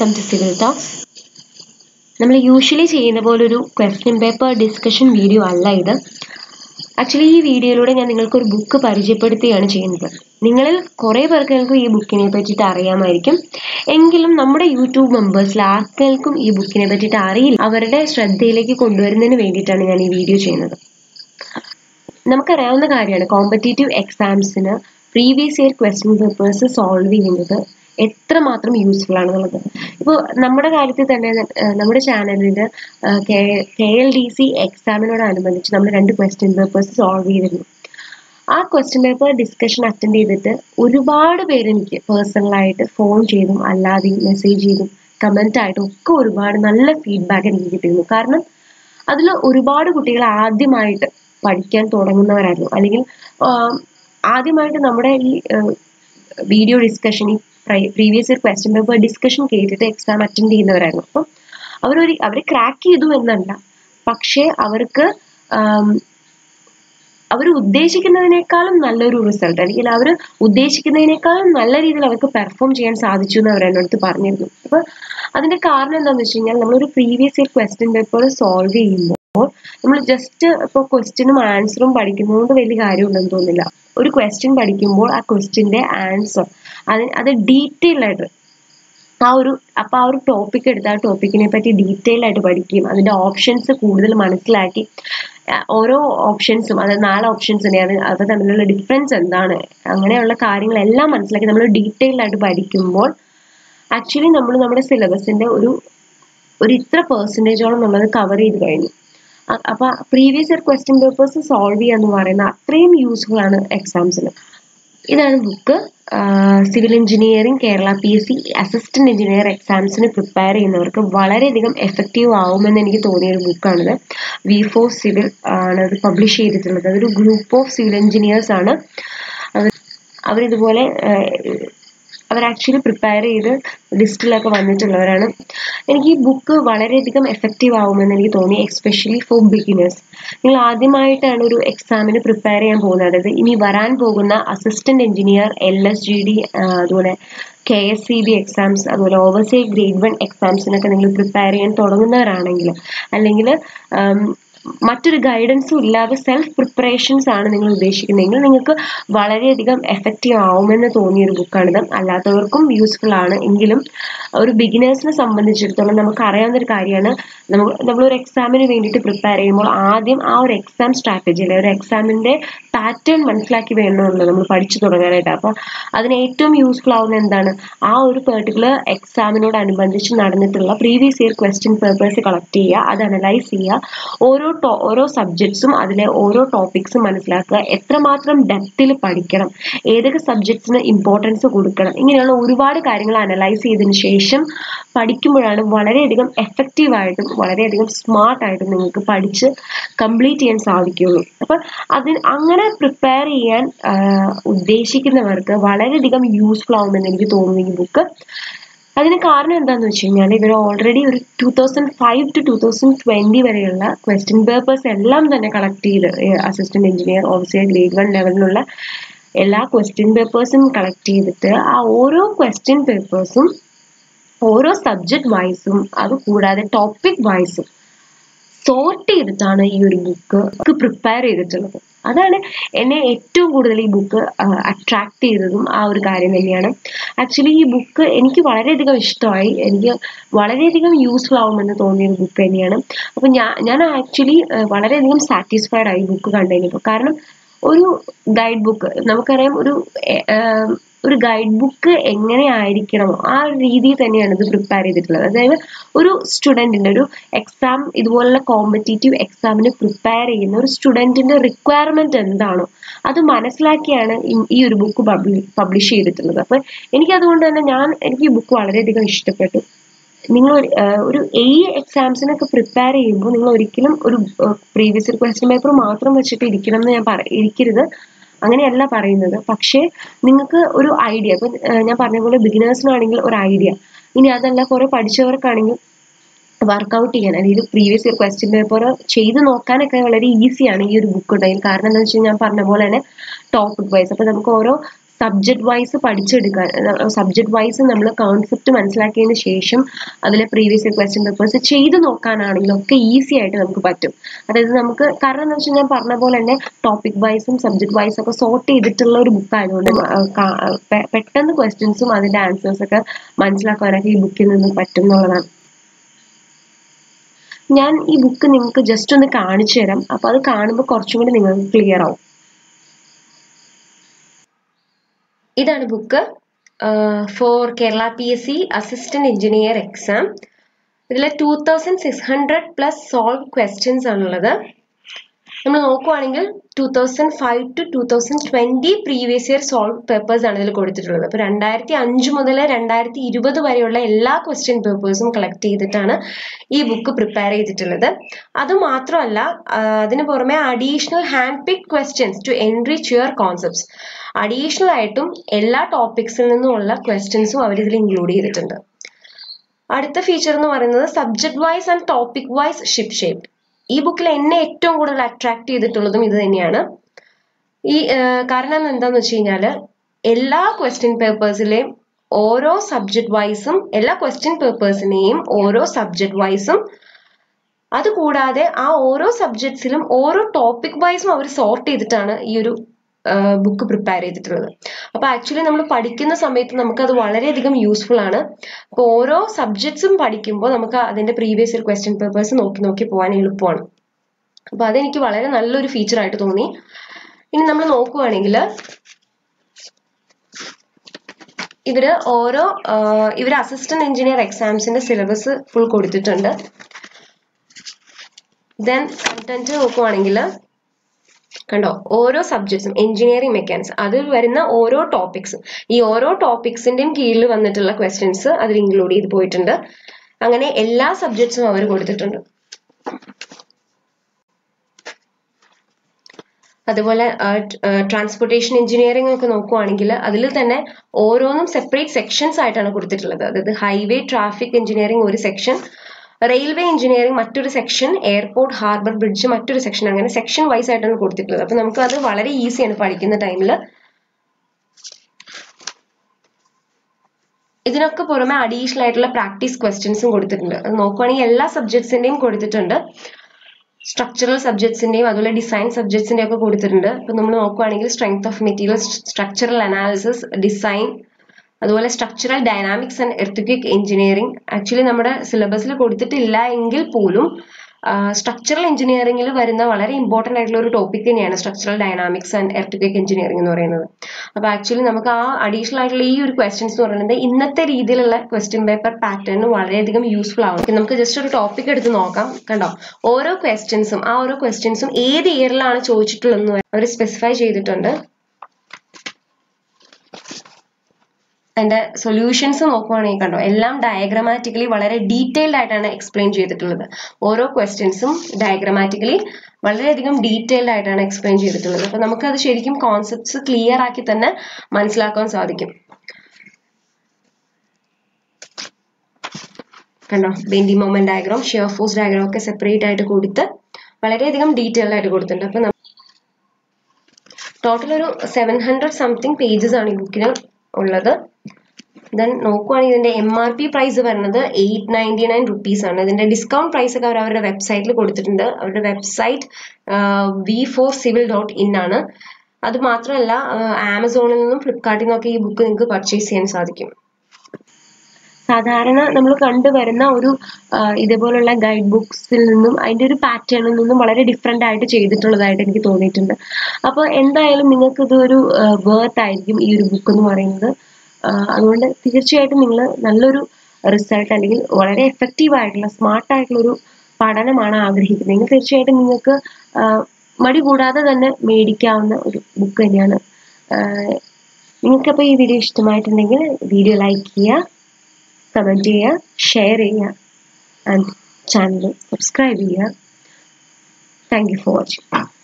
welcome to civil talks നമ്മൾ usually ചെയ്യുന്ന പോലെ ഒരു ക്വസ്റ്റ്യൻ പേപ്പർ ഡിസ്കഷൻ വീഡിയോ അല്ല ഇത് ആക്ച്വലി ഈ വീഡിയോയിലൂടെ ഞാൻ നിങ്ങൾക്ക് ഒരു ബുക്ക് പരിചയപ്പെടുത്തുകയാണ് ചെയ്യുന്നത് നിങ്ങളിൽ കുറേ പേർക്കും ഈ ബുക്കിനെ പറ്റിയിട്ട് അറിയാമായിരിക്കും എങ്കിലും നമ്മുടെ യൂട്യൂബ് മെമ്പേഴ്സിൽ ആർക്കെങ്കിലും ഈ ബുക്കിനെ പറ്റിയിട്ട് അറിയില്ല അവരുടെ ശ്രദ്ധയിലേക്ക് കൊണ്ടുവരുന്നതിന് വേണ്ടിയിട്ടാണ് ഞാൻ ഈ വീഡിയോ ചെയ്യുന്നത് നമുക്കറിയാവുന്ന കാര്യമാണ് കോമ്പറ്റേറ്റീവ് എക്സാംസിന് previous year question papers solve ചെയ്യുന്നത് എത്രമാത്രം യൂസ്ഫുൾ ആണെന്നുള്ളത് ഇപ്പോൾ നമ്മുടെ കാര്യത്തിൽ തന്നെ ഏഹ് നമ്മുടെ ചാനലിൽ K K L D C എക്സാമിനോടനുബന്ധിച്ച് നമ്മൾ രണ്ട് ക്വസ്റ്റ്യൻ പേപ്പേഴ്സ് സോൾവ് ചെയ്തിരുന്നു ആ ക്വസ്റ്റ്യൻ പേപ്പർ ഡിസ്കഷൻ അറ്റൻഡ് ചെയ്തിട്ട് ഒരുപാട് പേര് എനിക്ക് പേഴ്സണലായിട്ട് ഫോൺ ചെയ്തും അല്ലാതെയും മെസ്സേജ് ചെയ്തും കമൻ്റ് ആയിട്ടും ഒക്കെ ഒരുപാട് നല്ല ഫീഡ്ബാക്ക് എനിക്ക് കിട്ടിയിരുന്നു കാരണം അതിൽ ഒരുപാട് കുട്ടികൾ ആദ്യമായിട്ട് പഠിക്കാൻ തുടങ്ങുന്നവരായിരുന്നു അല്ലെങ്കിൽ ആഹ് ആദ്യമായിട്ട് നമ്മുടെ ഈ വീഡിയോ ഡിസ്കഷൻ ഈ previous year question paper discussion കേട്ടിട്ട് എക്സാം അറ്റൻഡ് ചെയ്യുന്നവരായിരുന്നു അപ്പം അവരൊരു അവർ ക്രാക്ക് ചെയ്തു എന്നല്ല പക്ഷേ അവർക്ക് അവർ ഉദ്ദേശിക്കുന്നതിനേക്കാളും നല്ലൊരു റിസൾട്ട് അല്ലെങ്കിൽ അവർ ഉദ്ദേശിക്കുന്നതിനേക്കാളും നല്ല രീതിയിൽ അവർക്ക് പെർഫോം ചെയ്യാൻ സാധിച്ചു എന്ന് അവർ എന്നോട് പറഞ്ഞിരുന്നു അപ്പൊ അതിന്റെ കാരണം എന്താണെന്ന് വെച്ച് കഴിഞ്ഞാൽ നമ്മളൊരു previous year question paper solve ചെയ്യുമ്പോൾ നമ്മൾ ജസ്റ്റ് ഇപ്പോൾ ക്വസ്റ്റ്യനും ആൻസറും പഠിക്കുന്നതുകൊണ്ട് വലിയ കാര്യമുണ്ടെന്ന് തോന്നുന്നില്ല ഒരു ക്വസ്റ്റ്യൻ പഠിക്കുമ്പോൾ ആ ക്വസ്റ്റ്യന്റെ ആൻസർ അത് അത് ഡീറ്റെയിൽ ആയിട്ട് ആ ഒരു അപ്പൊ ആ ഒരു ടോപ്പിക് എടുത്ത് ആ ടോപ്പിക്കിനെ പറ്റി ഡീറ്റെയിൽ ആയിട്ട് പഠിക്കുകയും അതിന്റെ ഓപ്ഷൻസ് കൂടുതൽ മനസ്സിലാക്കി ഓരോ ഓപ്ഷൻസും അതായത് നാല് ഓപ്ഷൻസ് തന്നെയാണ് അവ തമ്മിലുള്ള ഡിഫറൻസ് എന്താണ് അങ്ങനെയുള്ള കാര്യങ്ങളെല്ലാം മനസ്സിലാക്കി നമ്മൾ ഡീറ്റെയിൽ ആയിട്ട് പഠിക്കുമ്പോൾ ആക്ച്വലി നമ്മൾ നമ്മുടെ സിലബസിന്റെ ഒരു ഒരു ഇത്ര പെർസെൻറ്റേജോളം നമ്മളത് കവർ ചെയ്ത് കഴിഞ്ഞു അപ്പൊ previous year question papers solve ചെയ്യുക എന്ന് പറയുന്നത് അത്രയും യൂസ്ഫുൾ ആണ് എക്സാംസിന് ഇതാണ് book civil engineering Kerala P S C assistant engineer എക്സാംസിന് പ്രിപ്പയർ ചെയ്യുന്നവർക്ക് വളരെയധികം എഫക്റ്റീവ് ആവുമെന്ന് എനിക്ക് തോന്നിയ ഒരു ബുക്കാണിത് വി ഫോർ സിവിൽ ആണ് ഇത് പബ്ലിഷ് ചെയ്തിട്ടുള്ളത് അതൊരു ഗ്രൂപ്പ് ഓഫ് സിവിൽ എഞ്ചിനീയേഴ്സ് ആണ് അവർ അവരിതുപോലെ അവർ ആക്ച്വലി പ്രിപ്പയർ ചെയ്ത് ലിസ്റ്റിലൊക്കെ വന്നിട്ടുള്ളവരാണ് എനിക്ക് ഈ ബുക്ക് വളരെയധികം എഫക്റ്റീവ് ആവുമെന്ന് എനിക്ക് തോന്നി എസ്പെഷ്യലി ഫോർ ബിഗിനേഴ്സ് നിങ്ങൾ ആദ്യമായിട്ടാണ് ഒരു എക്സാമിന് പ്രിപ്പയർ ചെയ്യാൻ പോകുന്നത് അതായത് ഇനി വരാൻ പോകുന്ന assistant engineer L S G D അതുപോലെ K S C B exams അതുപോലെ ഓവർസീ ഗ്രേഡ് വൺ എക്സാംസിനൊക്കെ നിങ്ങൾ പ്രിപ്പയർ ചെയ്യാൻ തുടങ്ങുന്നവരാണെങ്കിൽ അല്ലെങ്കിൽ മറ്റൊരു ഗൈഡൻസും ഇല്ലാതെ സെൽഫ് പ്രിപ്പറേഷൻസ് ആണ് നിങ്ങൾ ഉദ്ദേശിക്കുന്നതെങ്കിൽ നിങ്ങൾക്ക് വളരെയധികം എഫക്റ്റീവ് ആവുമെന്ന് തോന്നിയ ഒരു ബുക്കാണിത് അല്ലാത്തവർക്കും യൂസ്ഫുൾ ആണ് എങ്കിലും ഒരു ബിഗിനേഴ്സിനെ സംബന്ധിച്ചിടത്തോളം നമുക്ക് അറിയാവുന്ന ഒരു കാര്യമാണ് നമ്മൾ നമ്മളൊരു എക്സാമിന് വേണ്ടിയിട്ട് പ്രിപ്പയർ ചെയ്യുമ്പോൾ ആദ്യം ആ ഒരു എക്സാം സ്ട്രാറ്റജി അല്ലെങ്കിൽ ഒരു എക്സാമിന്റെ പാറ്റേൺ മനസ്സിലാക്കി വേണമല്ലോ നമ്മൾ പഠിച്ചു തുടങ്ങാനായിട്ട് അപ്പോൾ അതിന് ഏറ്റവും യൂസ്ഫുൾ ആവുന്ന എന്താണ് ആ ഒരു പെർട്ടിക്കുലർ എക്സാമിനോടനുബന്ധിച്ച് നടന്നിട്ടുള്ള previous year question papers collect ചെയ്യുക അത് അനലൈസ് ചെയ്യുക ഓരോ ഓരോ സബ്ജക്ട്സും അതിലെ ഓരോ ടോപ്പിക്സും മനസ്സിലാക്കുക എത്രമാത്രം ഡെപ്തിൽ പഠിക്കണം ഏതൊക്കെ സബ്ജക്ട്സിന് ഇമ്പോർട്ടൻസ് കൊടുക്കണം ഇങ്ങനെയുള്ള ഒരുപാട് കാര്യങ്ങൾ അനലൈസ് ചെയ്തതിന് ശേഷം പഠിക്കുമ്പോഴാണ് വളരെയധികം എഫക്റ്റീവായിട്ടും വളരെയധികം സ്മാർട്ടായിട്ടും നിങ്ങൾക്ക് പഠിച്ച് കംപ്ലീറ്റ് ചെയ്യാൻ സാധിക്കുകയുള്ളൂ അപ്പം അതിന് അങ്ങനെ പ്രിപ്പയർ ചെയ്യാൻ ഉദ്ദേശിക്കുന്നവർക്ക് വളരെയധികം യൂസ്ഫുൾ ആവുമെന്ന് എനിക്ക് തോന്നുന്നു ഈ ബുക്ക് അതിന് കാരണം എന്താണെന്ന് വെച്ച് കഴിഞ്ഞാൽ ഇവർ ഓൾറെഡി ഒരു two thousand five to two thousand twenty വരെയുള്ള ക്വസ്റ്റ്യൻ പേപ്പേഴ്സ് എല്ലാം തന്നെ കളക്ട് ചെയ്ത് assistant engineer officer grade one ലെവലിലുള്ള എല്ലാ ക്വസ്റ്റ്യൻ പേപ്പേഴ്സും കളക്ട് ചെയ്തിട്ട് ആ ഓരോ ക്വസ്റ്റ്യൻ പേപ്പേഴ്സും ഓരോ സബ്ജക്ട് വൈസും അത് കൂടാതെ ടോപ്പിക് വൈസും സോർട്ട് ചെയ്തിട്ടാണ് ഈ ഒരു ബുക്ക് പ്രിപ്പയർ ചെയ്തിട്ടുള്ളത് അതാണ് എന്നെ ഏറ്റവും കൂടുതൽ ഈ ബുക്ക് അട്രാക്ട് ചെയ്തതും ആ ഒരു കാര്യം തന്നെയാണ് ആക്ച്വലി ഈ ബുക്ക് എനിക്ക് വളരെയധികം ഇഷ്ടമായി എനിക്ക് വളരെയധികം യൂസ്ഫുൾ ആവുമെന്ന് തോന്നിയ ഒരു ബുക്ക് തന്നെയാണ് അപ്പം ഞാൻ ഞാൻ ആക്ച്വലി വളരെയധികം സാറ്റിസ്ഫൈഡ് ആയി ബുക്ക് കണ്ടുകഴിഞ്ഞപ്പോൾ കാരണം ഒരു ഗൈഡ് ബുക്ക് നമുക്കറിയാം ഒരു ഒരു ഗൈഡ് ബുക്ക് എങ്ങനെ ആയിരിക്കണമോ ആ ഒരു രീതിയിൽ തന്നെയാണ് ഇത് പ്രിപ്പയർ ചെയ്തിട്ടുള്ളത് അതായത് ഒരു സ്റ്റുഡൻറ്റിൻ്റെ ഒരു എക്സാം ഇതുപോലുള്ള കോമ്പറ്റേറ്റീവ് എക്സാമിന് പ്രിപ്പയർ ചെയ്യുന്ന ഒരു സ്റ്റുഡൻറ്റിൻ്റെ റിക്വയർമെൻറ്റ് എന്താണോ അത് മനസ്സിലാക്കിയാണ് ഈ ഒരു ബുക്ക് പബ്ലിഷ് ചെയ്തിട്ടുള്ളത് അപ്പം എനിക്കതുകൊണ്ട് തന്നെ ഞാൻ എനിക്ക് ഈ ബുക്ക് വളരെയധികം ഇഷ്ടപ്പെട്ടു നിങ്ങൾ ഒരു എ എക്സാംസിനൊക്കെ പ്രിപ്പയർ ചെയ്യുമ്പോൾ നിങ്ങൾ ഒരിക്കലും ഒരു പ്രീവിയസ് ഇയർ ക്വസ്റ്റ്യൻ പേപ്പർ മാത്രം വെച്ചിട്ട് ഇരിക്കണം എന്ന് ഞാൻ പറ ഇരിക്കരുത് അങ്ങനെയല്ല പറയുന്നത് പക്ഷേ നിങ്ങൾക്ക് ഒരു ഐഡിയ ഇപ്പം ഞാൻ പറഞ്ഞ പോലെ ബിഗിനേഴ്സിനാണെങ്കിൽ ഒരു ഐഡിയ ഇനി അതല്ല കുറെ പഠിച്ചവർക്കാണെങ്കിൽ വർക്കൗട്ട് ചെയ്യാൻ അല്ലെങ്കിൽ പ്രീവിയസ് ഇയർ ക്വസ്റ്റ്യൻ പേപ്പർ ചെയ്ത് നോക്കാനൊക്കെ വളരെ ഈസിയാണ് ഈ ഒരു ബുക്ക് ഉണ്ടെങ്കിൽ കാരണം എന്താ വെച്ചാൽ ഞാൻ പറഞ്ഞ പോലെ തന്നെ ടോപ്പിക് വൈസ് അപ്പോൾ നമുക്ക് ഓരോ സബ്ജക്ട് വൈസ് പഠിച്ചെടുക്കാൻ സബ്ജക്ട് വൈസ് നമ്മൾ കോൺസെപ്റ്റ് മനസ്സിലാക്കിയതിന് ശേഷം അതിലെ പ്രീവിയസ് ഇയർ ക്വസ്റ്റ്യൻ പേപ്പേഴ്സ് ചെയ്ത് നോക്കാനാണെങ്കിലും ഒക്കെ ഈസി ആയിട്ട് നമുക്ക് പറ്റും അതായത് നമുക്ക് കാരണം എന്ന് വെച്ചാൽ ഞാൻ പറഞ്ഞ പോലെ തന്നെ ടോപ്പിക് വൈസും സബ്ജക്ട് വൈസും ഒക്കെ സോർട്ട് ചെയ്തിട്ടുള്ള ഒരു ബുക്ക് ആയതുകൊണ്ട് പെട്ടെന്ന് ക്വസ്റ്റ്യൻസും അതിന്റെ ആൻസേഴ്സ് ഒക്കെ മനസ്സിലാക്കാനൊക്കെ ഈ ബുക്കിൽ നിന്ന് പറ്റും എന്നുള്ളതാണ് ഞാൻ ഈ ബുക്ക് നിങ്ങൾക്ക് ജസ്റ്റ് ഒന്ന് കാണിച്ചു തരാം അപ്പൊ അത് കാണുമ്പോൾ കുറച്ചും കൂടി നിങ്ങൾക്ക് ക്ലിയർ ആവും ഇതാണ് book for Kerala P S C assistant engineer exam ഇതിൽ two thousand six hundred plus solve questions ആണുള്ളത് നമ്മൾ നോക്കുവാണെങ്കിൽ two thousand five to two thousand twenty previous year solve papers ആണ് ഇതിൽ കൊടുത്തിട്ടുള്ളത് അപ്പോൾ രണ്ടായിരത്തി അഞ്ച് മുതൽ രണ്ടായിരത്തി ഇരുപത് വരെയുള്ള എല്ലാ ക്വസ്റ്റ്യൻ പേപ്പേഴ്സും കളക്ട് ചെയ്തിട്ടാണ് ഈ ബുക്ക് പ്രിപ്പയർ ചെയ്തിട്ടുള്ളത് അത് മാത്രമല്ല അതിന് പുറമെ additional hand pick questions to enrich your concepts additional ആയിട്ടും എല്ലാ ടോപ്പിക്സിൽ നിന്നുമുള്ള ക്വസ്റ്റ്യൻസും അവർ ഇതിൽ ഇൻക്ലൂഡ് ചെയ്തിട്ടുണ്ട് അടുത്ത ഫീച്ചർ എന്ന് പറയുന്നത് subject wise and topic wise ship shape ഈ ബുക്കിൽ എന്നെ ഏറ്റവും കൂടുതൽ അട്രാക്ട് ചെയ്തിട്ടുള്ളതും ഇത് തന്നെയാണ് ഈ കാരണം എന്താന്ന് വെച്ച് കഴിഞ്ഞാൽ എല്ലാ ക്വസ്റ്റ്യൻ പേപ്പേഴ്സിലെയും ഓരോ സബ്ജക്ട് വൈസും എല്ലാ ക്വസ്റ്റ്യൻ പേപ്പേഴ്സിനെയും ഓരോ സബ്ജക്ട് വൈസും അതുകൂടാതെ ആ ഓരോ സബ്ജക്ട്സിലും ഓരോ ടോപ്പിക് വൈസും അവർ സോർട്ട് ചെയ്തിട്ടാണ് ഈ ഒരു ബുക്ക് പ്രിപ്പയർ ചെയ്തിട്ടുള്ളത് അപ്പൊ ആക്ച്വലി നമ്മൾ പഠിക്കുന്ന സമയത്ത് നമുക്ക് അത് വളരെയധികം യൂസ്ഫുൾ ആണ് അപ്പോൾ ഓരോ സബ്ജക്ട്സും പഠിക്കുമ്പോൾ നമുക്ക് അതിന്റെ പ്രീവിയസ് ഇയർ ക്വസ്റ്റ്യൻ പേപ്പേഴ്സ് നോക്കി നോക്കി പോകാൻ എളുപ്പമാണ് അപ്പൊ അതെനിക്ക് വളരെ നല്ലൊരു ഫീച്ചർ ആയിട്ട് തോന്നി ഇനി നമ്മൾ നോക്കുവാണെങ്കിൽ ഇവര് ഓരോ ഇവര് അസിസ്റ്റന്റ് എഞ്ചിനീയർ എക്സാംസിന്റെ സിലബസ് ഫുൾ കൊടുത്തിട്ടുണ്ട് ദെൻ കണ്ടന്റ് നോക്കുവാണെങ്കിൽ കണ്ടോ ഓരോ സബ്ജക്ട്സും എഞ്ചിനീയറിംഗ് മെക്കാനിക്സ് അതിൽ വരുന്ന ഓരോ ടോപ്പിക്സും ഈ ഓരോ ടോപ്പിക്സിന്റെയും കീഴിൽ വന്നിട്ടുള്ള ക്വസ്റ്റ്യൻസ് അതിൽ ഇൻക്ലൂഡ് ചെയ്ത് പോയിട്ടുണ്ട് അങ്ങനെ എല്ലാ സബ്ജക്ട്സും അവർ കൊടുത്തിട്ടുണ്ട് അതുപോലെ ട്രാൻസ്പോർട്ടേഷൻ എഞ്ചിനീയറിംഗ് ഒക്കെ നോക്കുവാണെങ്കിൽ അതിൽ തന്നെ ഓരോന്നും സെപ്പറേറ്റ് സെക്ഷൻസ് ആയിട്ടാണ് കൊടുത്തിട്ടുള്ളത് അതായത് ഹൈവേ ട്രാഫിക് എഞ്ചിനീയറിംഗ് ഒരു സെക്ഷൻ റെയിൽവേ എഞ്ചിനീയറിംഗ് മറ്റൊരു സെക്ഷൻ എയർപോർട്ട് ഹാർബർ ബ്രിഡ്ജ് മറ്റൊരു സെക്ഷൻ അങ്ങനെ സെക്ഷൻ വൈസ് ആയിട്ടാണ് കൊടുത്തിട്ടുള്ളത് അപ്പൊ നമുക്ക് അത് വളരെ ഈസിയാണ് പഠിക്കുന്ന ടൈമിൽ ഇതിനൊക്കെ പുറമെ അഡീഷണൽ ആയിട്ടുള്ള പ്രാക്ടീസ് ക്വസ്റ്റ്യൻസും കൊടുത്തിട്ടുണ്ട് അത് നോക്കുവാണെങ്കിൽ എല്ലാ സബ്ജക്ട്സിന്റെയും കൊടുത്തിട്ടുണ്ട് സ്ട്രക്ചറൽ സബ്ജക്ട്സിന്റെയും അതുപോലെ ഡിസൈൻ സബ്ജക്ട്സിന്റെയും ഒക്കെ കൊടുത്തിട്ടുണ്ട് അപ്പൊ നമ്മൾ നോക്കുവാണെങ്കിൽ strength of material structural analysis design അതുപോലെ structural dynamics and earthquake engineering actually നമ്മുടെ സിലബസിൽ കൊടുത്തിട്ടില്ല എങ്കിൽ പോലും സ്ട്രക്ചറൽ എഞ്ചിനീയറിംഗിൽ വരുന്ന വളരെ ഇമ്പോർട്ടൻ്റ് ആയിട്ടുള്ള ഒരു ടോപ്പിക് തന്നെയാണ് structural dynamics and earthquake engineering എന്ന് പറയുന്നത് അപ്പോൾ ആക്ച്വലി നമുക്ക് ആ അഡീഷണൽ ആയിട്ടുള്ള ഈ ഒരു ക്വസ്റ്റ്യൻസ് എന്ന് പറയുന്നത് ഇന്നത്തെ രീതിയിലുള്ള ക്വസ്റ്റ്യൻ പേപ്പർ പാറ്റേൺ വളരെയധികം യൂസ്ഫുൾ ആവും നമുക്ക് ജസ്റ്റ് ഒരു ടോപ്പിക് എടുത്ത് നോക്കാം കണ്ടോ ഓരോ ക്വസ്റ്റ്യൻസും ആ ഓരോ ക്വസ്റ്റ്യൻസും ഏത് ഇയറിലാണ് ചോദിച്ചിട്ടുള്ളതെന്ന് അവർ സ്പെസിഫൈ ചെയ്തിട്ടുണ്ട് അതിന്റെ സൊല്യൂഷൻസ് നോക്കുവാണെങ്കിൽ കണ്ടോ എല്ലാം ഡയഗ്രമാറ്റിക്കലി വളരെ ഡീറ്റെയിൽഡ് ആയിട്ടാണ് എക്സ്പ്ലെയിൻ ചെയ്തിട്ടുള്ളത് ഓരോ ക്വസ്റ്റ്യൻസും ഡയഗ്രമാറ്റിക്കലി വളരെയധികം ഡീറ്റെയിൽഡ് ആയിട്ടാണ് എക്സ്പ്ലെയിൻ ചെയ്തിട്ടുള്ളത് അപ്പൊ നമുക്കത് ശരിക്കും കോൺസെപ്റ്റ്സ് ക്ലിയർ ആക്കി തന്നെ മനസ്സിലാക്കാൻ സാധിക്കും കണ്ടോ bending moment diagram shear force diagram ഒക്കെ സെപ്പറേറ്റ് ആയിട്ട് കൊടുത്ത് വളരെയധികം ഡീറ്റെയിൽഡ് ആയിട്ട് കൊടുത്തിട്ടുണ്ട് അപ്പൊ ടോട്ടൽ ഒരു സെവൻ ഹൺഡ്രഡ് സംതിങ് പേജസ് ആണ് ഈ ബുക്കിന് ഉള്ളത് ദെൻ നോക്കുവാണെങ്കിൽ ഇതിന്റെ എം ആർ പി പ്രൈസ് വരുന്നത് എയ്റ്റ് നയൻറ്റി നയൻ റുപ്പീസ് ആണ് ഇതിന്റെ ഡിസ്കൗണ്ട് പ്രൈസ് ഒക്കെ അവർ അവരുടെ വെബ്സൈറ്റിൽ കൊടുത്തിട്ടുണ്ട് അവരുടെ website V four civil dot in ആണ് അത് മാത്രമല്ല ആമസോണിൽ നിന്നും ഫ്ലിപ്കാർട്ടിൽ നിന്നൊക്കെ ഈ ബുക്ക് നിങ്ങൾക്ക് പർച്ചേസ് ചെയ്യാൻ സാധിക്കും സാധാരണ നമ്മൾ കണ്ടുവരുന്ന ഒരു ഇതേപോലുള്ള ഗൈഡ് ബുക്സിൽ നിന്നും അതിന്റെ ഒരു പാറ്റേണിൽ നിന്നും വളരെ ഡിഫറെന്റ് ആയിട്ട് ചെയ്തിട്ടുള്ളതായിട്ട് എനിക്ക് തോന്നിയിട്ടുണ്ട് അപ്പോൾ എന്തായാലും നിങ്ങൾക്ക് ഇതൊരു വേർത്ത് ആയിരിക്കും ഈ ഒരു ബുക്ക് എന്ന് പറയുന്നത് അതുകൊണ്ട് തീർച്ചയായിട്ടും നിങ്ങൾ നല്ലൊരു റിസൾട്ട് അല്ലെങ്കിൽ വളരെ എഫക്റ്റീവ് ആയിട്ടുള്ള സ്മാർട്ട് ആയിട്ടുള്ള ഒരു പഠനമാണ് ആഗ്രഹിക്കുന്നത് തീർച്ചയായിട്ടും നിങ്ങൾക്ക് മടി കൂടാതെ തന്നെ മേടിക്കാവുന്ന ഒരു ബുക്ക് തന്നെയാണ് നിങ്ങൾക്കപ്പോൾ ഈ വീഡിയോ ഇഷ്ടമായിട്ടുണ്ടെങ്കിൽ വീഡിയോ ലൈക്ക് ചെയ്യുക കമൻറ്റ് ചെയ്യുക ഷെയർ ചെയ്യുക ആൻഡ് ചാനൽ സബ്സ്ക്രൈബ് ചെയ്യുക താങ്ക് യു ഫോർ വാച്ചിങ്